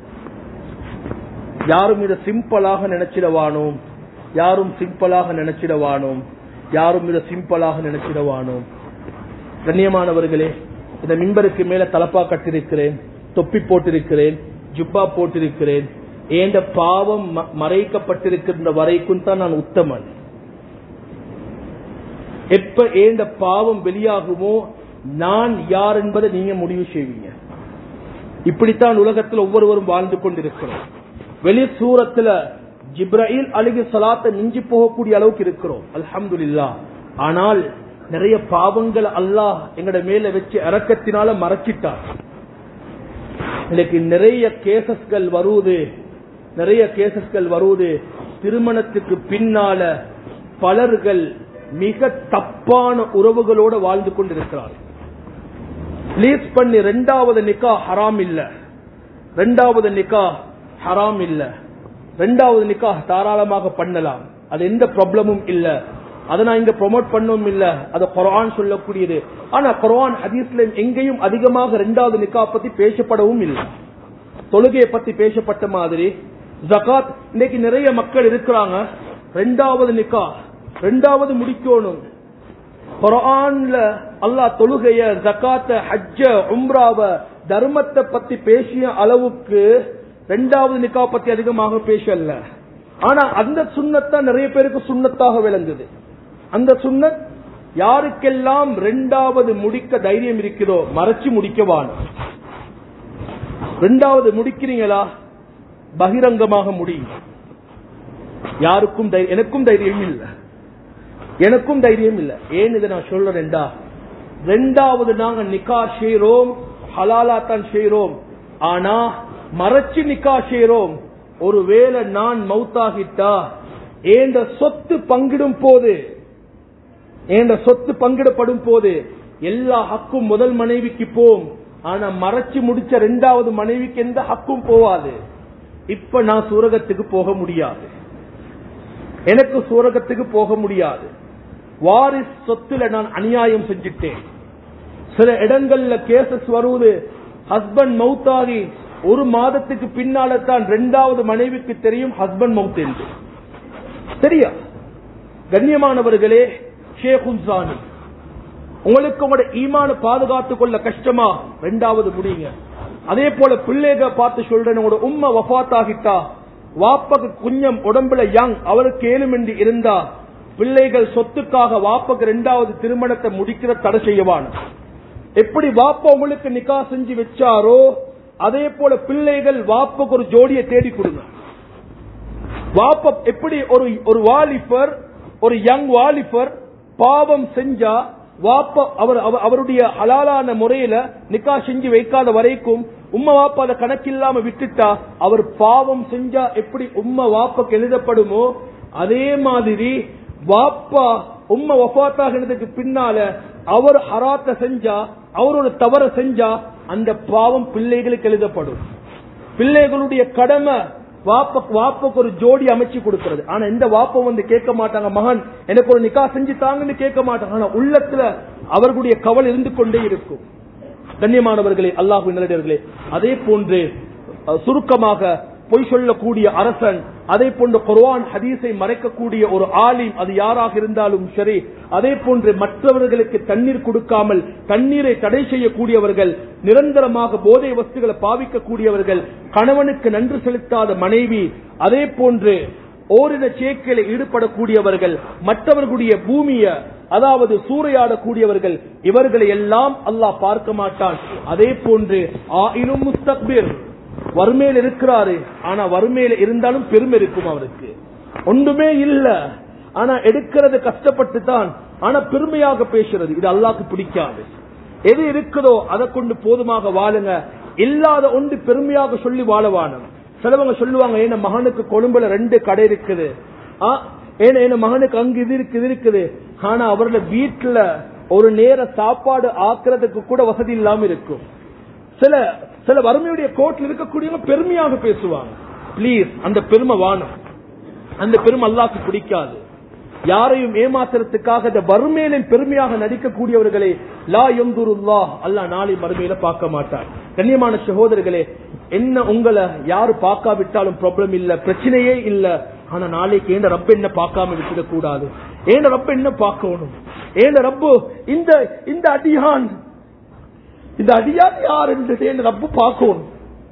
யாரும் இதை சிம்பிளாக நினைச்சிடவானோம் யாரும் சிம்பிளாக நினைச்சிடவானோம் யாரும் இதை சிம்பிளாக நினைச்சிடவானோம் கண்ணியமானவர்களே இந்த மிம்பருக்கு மேல தலப்பா கட்டிருக்கிறேன் தொப்பி போட்டிருக்கிறேன் ஜுப்பா போட்டிருக்கிறேன் ஏண்ட பாவம் மறைக்கப்பட்டிருக்கின்ற வரைக்கும் தான் நான் உத்தமன் எப்ப ஏண்ட பாவம் வெளியாகுமோ நான் யார் என்பதை நீங்க முடிவு செய்வீங்க இப்படித்தான் உலகத்தில் ஒவ்வொருவரும் வாழ்ந்து கொண்டிருக்கிறோம் வெளி சூரத்துல ஜிப்ரஹீல் அலிகு சலாத்தை மிஞ்சி போகக்கூடிய அளவுக்கு இருக்கிறோம் அல்ஹம்துல்லா ஆனால் நிறைய பாவங்கள் அல்லாஹ் எங்கட மேல வச்சு இறக்கத்தினால மறைச்சிட்டார் இன்னைக்கு நிறைய கேசஸ்கள் வருவது நிறைய கேசஸ்கள் வருவது திருமணத்துக்கு பின்னால பலர்கள் மிக தப்பான உறவுகளோட வாழ்ந்து கொண்டிருக்கிறார்கள் ரிலீஸ் பண்ணி ரெண்டாவது நிக்கா ஹராம் இல்ல ரெண்டாவது நிக்கா ஹராம் இல்ல ரெண்டாவது நிக்கா தாராளமாக பண்ணலாம் அது எந்த ப்ராப்ளமும் இல்ல அதை நான் இங்க ப்ரொமோட் பண்ணவும் இல்ல அது குரான் சொல்லக்கூடியது ஆனா குரான் ஹதீஸ்ல எங்கேயும் அதிகமாக ரெண்டாவது நிக்கா பத்தி பேசப்படவும் இல்லை தொழுகையை பத்தி பேசப்பட்ட மாதிரி ஜகாத் இன்னைக்கு நிறைய மக்கள் இருக்கிறாங்க ரெண்டாவது நிக்கா ரெண்டாவது முடிக்கணும் குரான்ல அல்லாஹ் தொழுகைய ஜக்காத்த ஹஜ்ஜ உம்ராவ தர்மத்தை பத்தி பேசிய அளவுக்கு ரெண்டாவது நிக்கா பத்தி அதிகமாக பேசல ஆனா அந்த சுண்ணத்தான் நிறைய பேருக்கு சுண்ணத்தாக விளங்குது அந்த சுண்ணத் யாருக்கெல்லாம் ரெண்டாவது முடிக்க தைரியம் இருக்கிறதோ மறைச்சு முடிக்கவான ரெண்டாவது முடிக்கிறீங்களா பகிரங்கமாக முடியும் யாருக்கும் எனக்கும் தைரியம் இல்லை எனக்கும் தைரியம் இல்ல ஏன் இதை நான் சொல்றேன்டா ரெண்டாவது நாங்க நிக்கா செய்யறோம் ஹலாலா தான் செய்யறோம் ஆனா மறைச்சு நிக்கா செய்யறோம் ஒருவேளை நான் மௌத்தாகிட்டா ஏண்ட சொத்து பங்கிடும் போது ஏண்ட சொத்து பங்கிடப்படும் போது எல்லா ஹக்கும் முதல் மனைவிக்கு போம் ஆனா மறைச்சு முடிச்ச ரெண்டாவது மனைவிக்கு எந்த ஹக்கும் போவாது இப்ப நான் சூரகத்துக்கு போக முடியாது எனக்கு சூரகத்துக்கு போக முடியாது வாரிஸ் சொத்துல நான் அநியாயம் செஞ்சுட்டேன் சில இடங்கள்ல கேசஸ் வருவது ஹஸ்பண்ட் மவுத்தாகி ஒரு மாதத்துக்கு பின்னால தான் ரெண்டாவது மனைவிக்கு தெரியும் ஹஸ்பண்ட் மவுத் என்று சரியா கண்ணியமானவர்களே ஷேகுன்சானி உங்களுக்கு உங்களோட ஈமான பாதுகாத்துக் கொள்ள கஷ்டமா ரெண்டாவது முடியுங்க அதே போல பிள்ளைக பார்த்து சொல்றேன் உங்களோட உம்மா வஃத் ஆகிட்டா வாப்பக்கு குஞ்சம் உடம்புல யங் அவருக்கு ஏழுமென்று இருந்தா பிள்ளைகள் சொத்துக்காக வாப்பக்கு ரெண்டாவது திருமணத்தை முடிக்கிற தடை செய்யவான எப்படி வாப்பா உங்களுக்கு நிக்கா செஞ்சு வச்சாரோ அதே போல பிள்ளைகள் வாப்பக்கு ஒரு ஜோடியை தேடி கொடுங்க வாப்ப எப்படி ஒரு ஒரு வாலிபர் ஒரு யங் வாலிபர் பாவம் செஞ்சா வாப்ப அவர் அவருடைய ஹலாலான முறையில நிக்கா செஞ்சு வைக்காத வரைக்கும் உம்ம வாப்பா அதை கணக்கில்லாம விட்டுட்டா அவர் பாவம் செஞ்சா எப்படி உம்ம வாப்பக்கு எழுதப்படுமோ அதே மாதிரி வாப்பா உம்ம வஃத்தாகினதுக்கு பின்னால அவர் ஹராத்த செஞ்சா அவரோட தவற செஞ்சா அந்த பாவம் பிள்ளைகளுக்கு எழுதப்படும் பிள்ளைகளுடைய கடமை வாப்ப வாப்புக்கு ஒரு ஜோடி அமைச்சு கொடுக்கிறது ஆனா இந்த வாப்ப வந்து கேட்க மாட்டாங்க மகன் எனக்கு ஒரு நிக்கா செஞ்சு தாங்கன்னு கேட்க மாட்டாங்க ஆனா உள்ளத்துல அவர்களுடைய கவல் இருந்து கொண்டே இருக்கும் கண்ணியமானவர்களே அல்லாஹு நல்லடியர்களே அதே போன்று அஹ், சுருக்கமாக பொய் சொல்லக்கூடிய அரசன் அதே போன்று குர்ஆன் ஹதீஸை மறைக்கக்கூடிய ஒரு ஆலிம் அது யாராக இருந்தாலும் சரி அதே போன்று மற்றவர்களுக்கு தண்ணீர் கொடுக்காமல் தண்ணீரை தடை செய்யக்கூடியவர்கள் நிரந்தரமாக போதை வஸ்துகளை பாவிக்கக்கூடியவர்கள் கணவனுக்கு நன்றி செலுத்தாத மனைவி அதே போன்று ஓரின சேக்கில ஈடுபடக்கூடியவர்கள் மற்றவர்களுடைய பூமிய அதாவது சூறையாடக்கூடியவர்கள் இவர்களை எல்லாம் அல்லாஹ் பார்க்க மாட்டான் அதே போன்று ஆயினும் முஸ்தக்பிர் வறுமையில் இருக்கிறாரு ஆனா வறுமையில இருந்தாலும் பெருமை இருக்கும் அவருக்கு ஒன்றுமே இல்ல ஆனா எடுக்கிறது கஷ்டப்பட்டு தான் ஆனா பெருமையாக பேசுறது இது அல்லாஹ்க்கு பிடிக்காது எது இருக்குதோ அதை கொண்டு போதுமாக வாழுங்க இல்லாத ஒன்று பெருமையாக சொல்லி வாழவானும் சிலவங்க சொல்லுவாங்க ஏன மகனுக்கு கொழும்புல ரெண்டு கடை இருக்குது ஆ, ஏன்னா என் மகனுக்கு அங்க இது இருக்கு இது இருக்குது ஆனா அவரோட வீட்டுல ஒரு நேர சாப்பாடு ஆக்குறதுக்கு கூட வசதி இல்லாம இருக்கும் சில சில வறுமையுடைய கோட்டில் இருக்கக்கூடியவங்க பெருமையாக பேசுவாங்க ப்ளீஸ் அந்த பெருமை வானம் அந்த பெருமை அல்லாக்கு பிடிக்காது யாரையும் ஏமாத்துறதுக்காக இந்த வறுமையிலும் பெருமையாக நடிக்கக்கூடியவர்களை லா எந்துருல்லா அல்லாஹ் நாளை மறுமையில பார்க்க மாட்டார் கண்ணியமான சகோதரர்களே என்ன உங்களை யாரு பார்க்காவிட்டாலும் ப்ராப்ளம் இல்ல பிரச்சனையே இல்ல ஆனா நாளைக்கு ஏன் ரப்ப என்ன பார்க்காம விட்டுடக் கூடாது ஏன் ரப்ப என்ன பார்க்கணும் ஏன் ரப்பு இந்த இந்த அடியான் இந்த அடியான் யார் என்று ஏன் ரப்பு பார்க்கணும்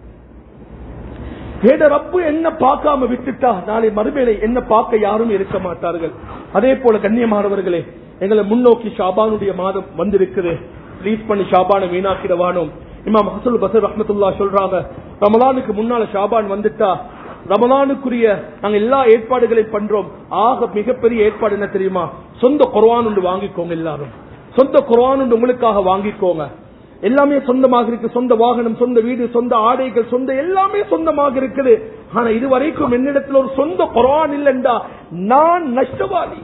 ஏட ரப்பு என்ன பார்க்காம விட்டுட்டா நாளை மறுமையில என்ன பார்க்க யாரும் இருக்க மாட்டார்கள் அதே போல கண்ணியமானவர்களே எங்களை முன்னோக்கி ஷாபானுடைய மாதம் வந்திருக்குது ப்ளீஸ் பண்ணி ஷாபானை வீணாக்கிடவானோம் இமாம் ஹசல் பசர் ரஹமத்துல்லா சொல்றாங்க ரமலானுக்கு முன்னால ஷாபான் வந்துட்டா ரமலானுக்குரிய நாங்க எல்லா ஏற்பாடுகளையும் பண்றோம் ஆக மிகப்பெரிய ஏற்பாடு என்ன தெரியுமா சொந்த குர்ஆன் ஒன்று வாங்கிக்கோங்க எல்லாரும் சொந்த குர்ஆன் ஒன்று உங்களுக்காக வாங்கிக்கோங்க எல்லாமே சொந்தமாக இருக்கு சொந்த வாகனம் சொந்த வீடு சொந்த ஆடைகள் சொந்த எல்லாமே சொந்தமாக இருக்குது ஆனா இதுவரைக்கும் என்னிடத்தில் ஒரு சொந்த குரான் இல்லைண்டா நான் நஷ்டவாளி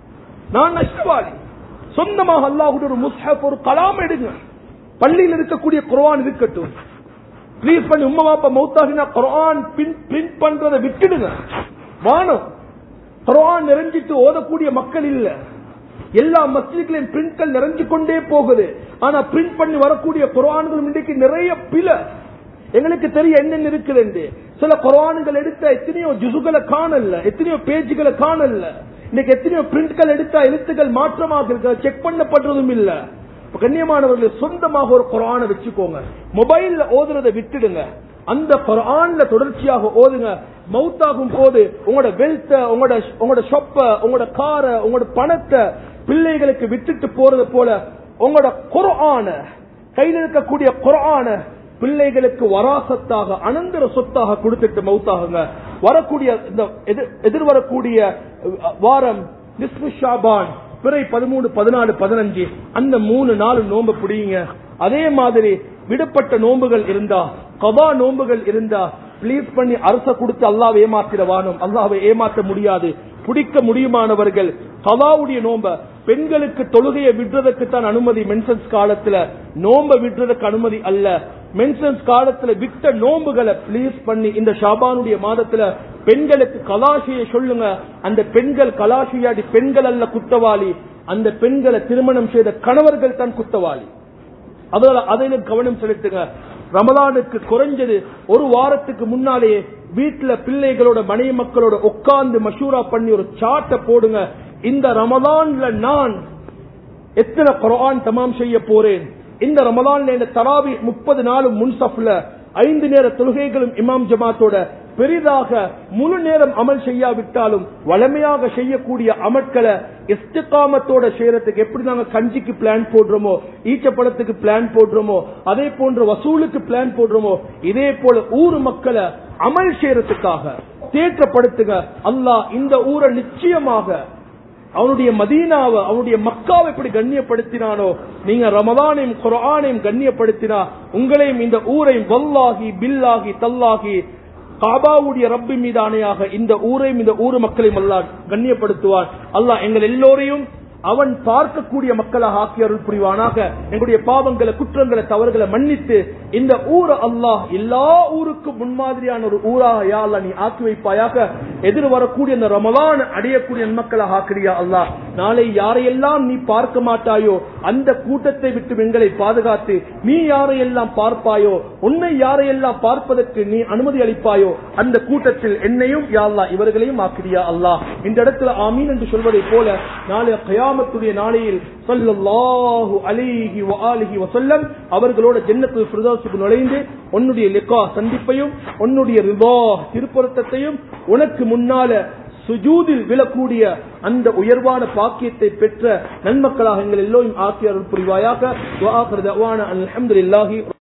நான் நஷ்டவாளி சொந்தமாக அல்லாஹுடைய ஒரு முஸ்ஹப் ஒரு கலாம் எடுங்க பள்ளியில் இருக்கக்கூடிய குர்ஆன் இருக்கட்டும் ப்ளீஸ் பண்ணி உம்மா பாப்பா மௌத்தாகினா குர்ஆன் பிரிண்ட் பண்றதை விட்டுடுங்க வானம் குர்ஆன் நிறைஞ்சிட்டு ஓதக்கூடிய மக்கள் இல்ல எல்லா மஸ்ஜித்களையும் பிரிண்ட்கள் நிறைஞ்சு கொண்டே போகுது ஆனா பிரிண்ட் பண்ணி வரக்கூடிய குரான்களும் இன்றைக்கு நிறைய பில எங்களுக்கு தெரிய என்னென்ன இருக்குது என்று சில குரான்கள் எடுத்த எத்தனையோ ஜுசுகளை காணல எத்தனையோ பேஜுகளை காணல இன்னைக்கு எத்தனையோ பிரிண்ட்கள் எடுத்தா எழுத்துக்கள் மாற்றமாக இருக்கு செக் பண்ணப்படுறதும் இல்ல இப்ப கண்ணியமானவர்கள் சொந்தமாக ஒரு குரானை வச்சுக்கோங்க மொபைல்ல ஓதுறதை விட்டுடுங்க அந்த குரான்ல தொடர்ச்சியாக ஓதுங்க மவுத்தாகும் போது உங்களோட வெல்த்த உங்களோட உங்களோட ஷொப்ப உங்களோட கார உங்களோட பணத்தை பிள்ளைகளுக்கு விட்டுட்டு போறது போல உங்களோட குரான கையில் இருக்கக்கூடிய குரான பிள்ளைகளுக்கு வராசத்தாக அனந்தர சொத்தாக கொடுத்துட்டு மவுத்தாகுங்க வரக்கூடிய இந்த எதிர்- எதிர்வரக்கூடிய அஹ், வாரம் நிஸ்பு ஷாபான் பிறை பதிமூணு பதினாலு பதினஞ்சு அந்த மூணு நாலு நோன்பு பிடிங்க அதே மாதிரி விடுபட்ட நோன்புகள் இருந்தா கபா நோன்புகள் இருந்தா ப்ளீஸ் பண்ணி அரச கொடுத்து அல்லாவை ஏமாத்திடவானும் அல்லாவை ஏமாற்ற முடியாது பிடிக்க முடியுமானவர்கள் கவாவுடைய நோம்ப பெண்களுக்கு தொழுகையை விடுறதுக்கு தான் அனுமதி மென்சன்ஸ் காலத்துல நோம்ப விடுறதுக்கு அனுமதி அல்ல மென்சன்ஸ் காலத்துல விட்ட நோம்புகளை ப்ளீஸ் பண்ணி இந்த ஷாபானுடைய மாதத்துல பெண்களுக்கு கலாஷியை சொல்லுங்க அந்த பெண்கள் கலாஷியாடி பெண்கள் அல்ல குத்தவாளி அந்த பெண்களை திருமணம் செய்த கணவர்கள் தான் குத்தவாளி அதனால அதிலும் கவனம் செலுத்துங்க ரமலானுக்கு குறைஞ்சது ஒரு வாரத்துக்கு முன்னாலேயே வீட்டுல பிள்ளைகளோட மனைவி மக்களோட உட்கார்ந்து மஷூரா பண்ணி ஒரு சாட்டை போடுங்க இந்த ரமலான்ல நான் எத்தனை குரான் தமாம் செய்ய போறேன் இந்த ரமலான்ல இந்த தராவி முப்பது நாளும் முன்சப்ல ஐந்து நேர தொழுகைகளும் இமாம் ஜமாத்தோட பெரிதாக முழு நேரம் அமல் செய்யாவிட்டாலும் வளமையாக செய்யக்கூடிய அமட்களை இஸ்திகாமத்தோட செய்யறதுக்கு எப்படி நாங்க கஞ்சிக்கு பிளான் போடுறோமோ ஈச்சப்பழத்துக்கு பிளான் போடுறோமோ அதே போன்ற வசூலுக்கு பிளான் போடுறோமோ இதே போல ஊர் மக்களை அமல் செய்யறதுக்காக தேற்றப்படுத்துங்க அல்லாஹ் இந்த ஊரை நிச்சயமாக அவனுடைய மதீனாவை அவனுடைய மக்காவை எப்படி கண்ணியப்படுத்தினானோ நீங்க ரமதானையும் குரானையும் கண்ணியப்படுத்தினா உங்களையும் இந்த ஊரையும் வல்லாகி பில்லாகி தல்லாகி காபாவுடைய ரப்பி மீது ஆணையாக இந்த ஊரையும் இந்த ஊர் மக்களையும் அல்லாஹ் கண்ணியப்படுத்துவார் அல்லாஹ் எங்கள் எல்லோரையும் அவன் பார்க்கக்கூடிய மக்களாக ஆக்கி அருள் புரிவானாக எங்களுடைய பாவங்களை குற்றங்களை தவறுகளை மன்னித்து இந்த ஊரை அல்லாஹ் எல்லா ஊருக்கும் முன்மாதிரியான ஒரு ஊராக யா அல்லாஹ் நீ ஆக்கி வைப்பாயாக எதிர் வரக்கூடிய இந்த ரமலான் அடையக்கூடிய மக்களாக ஆக்கிறியா அல்லாஹ் நாளை யாரையெல்லாம் நீ பார்க்க மாட்டாயோ அந்த கூட்டத்தை விட்டு எங்களை பாதுகாத்து நீ யாரையெல்லாம் பார்ப்பாயோ உன்னை யாரையெல்லாம் பார்ப்பதற்கு நீ அனுமதி அளிப்பாயோ அந்த கூட்டத்தில் என்னையும் யா அல்லாஹ் இவர்களையும் ஆக்கிறியா அல்லாஹ் இந்த இடத்துல ஆமீன் என்று சொல்வதை போல நாளை கயாமத்துடைய நாளையில் ஸல்லல்லாஹு அலைஹி வஆலிஹி வஸல்லம் அவர்களோட ஜன்னத்துல் ஃபிர்தௌஸுக்கு நுழைந்து உன்னுடைய லிகா சந்திப்பையும் உன்னுடைய ரிதா திருப்பொருத்தத்தையும் உனக்கு முன்னால சுஜூதில் விழக்கூடிய அந்த உயர்வான பாக்கியத்தை பெற்ற நன்மக்களாக எங்கள் எல்லோரும் ஆக்கிய அருள் புரிவாயாக அல்ஹம்துலில்லாஹி